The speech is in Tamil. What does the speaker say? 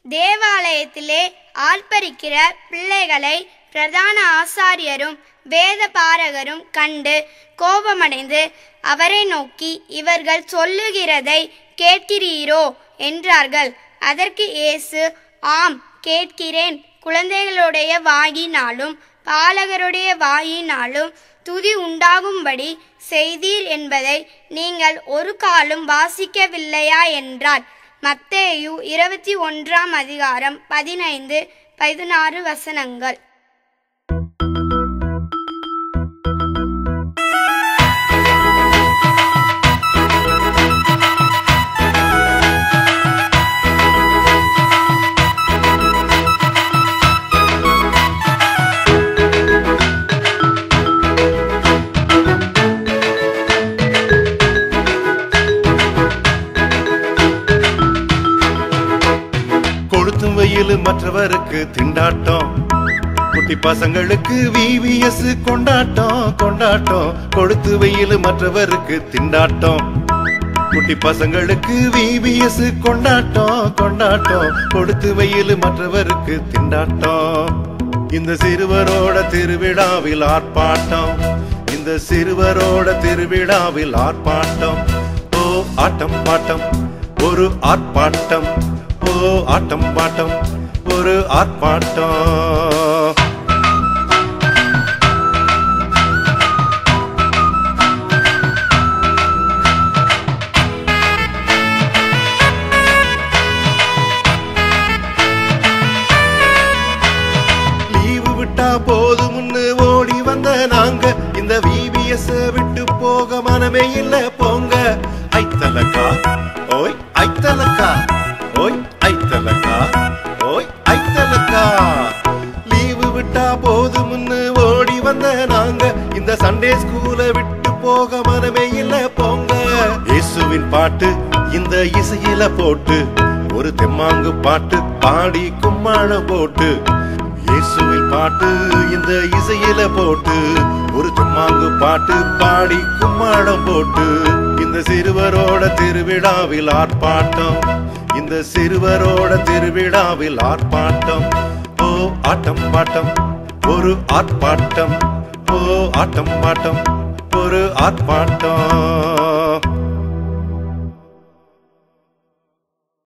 தேவாலயத்திலே ஆள்பறிக்கிற பிள்ளைகளை பிரதான ஆசாரியரும் வேத பாரகரும் கண்டு கோபமடைந்து அவரை நோக்கி இவர்கள் சொல்லுகிறதை கேட்கிறீரோ என்றார்கள் அதற்கு இயேசு ஆம் கேட்கிறேன் குழந்தைகளுடைய வாயினாலும் பாலகருடைய வாயினாலும் துதி உண்டாகும்படி செய்தீர் என்பதை நீங்கள் ஒரு காலும் வாசிக்கவில்லையா என்றார் மத்தேயு இருபத்தி ஒன்றாம் அதிகாரம் பதினைந்து பதினாறு வசனங்கள் கொளுத்தும் வெயில் மற்றவருக்கு திண்டாட்டம் குட்டி பசங்களுக்கு விவிஎஸ் கொண்டாட்டம் கொண்டாட்டம் கொளுத்து வெயில் மற்றவருக்கு திண்டாட்டம் குட்டி பசங்களுக்கு விவிஎஸ் கொண்டாட்டம் கொண்டாட்டம் கொடுத்து வெயில் மற்றவருக்கு திண்டாட்டம் இந்த சிறுவரோட திருவிழாவில் ஆர்ப்பாட்டம் இந்த சிறுவரோட திருவிழாவில் ஆர்ப்பாட்டம் ஓ ஆட்டம் பாட்டம் ஒரு ஆர்ப்பாட்டம் ஓ ஆட்டம் பாட்டம் ஒரு ஆர்ப்பாட்டம் லீவு விட்டா போதும்னு ஓடி வந்த நாங்க இந்த விபிஎஸ் விட்டு போக மனமே இல்ல போங்க ஐத்தலக்கா ஓய் ஐத்தலக்கா ஓய் ஐத்தலக்கா ஓய் ஐத்தலக்கா லீவு விட்டா போதும்னு ஓடி வந்த நாங்க இந்த சண்டே ஸ்கூல விட்டு போக மனமே இல்ல போங்க இயேசுவின் பாட்டு இந்த இசையில போட்டு ஒரு தெம்மாங்கு பாட்டு பாடி கும்மாளம் போட்டு இயேசுவில் பாட்டு இந்த இசையில போட்டு ஒரு தும்மாங்கு பாட்டு பாடி கும்மாளம் போட்டு இந்த சிறுவரோட திருவிழாவில் ஆர்ப்பாட்டம் இந்த சிறுவரோட திருவிழாவில் ஆர்ப்பாட்டம் ஓ ஆட்டம் பாட்டம் ஒரு ஆர்ப்பாட்டம் ஓ ஆட்டம் பாட்டம் ஒரு ஆர்ப்பாட்டம்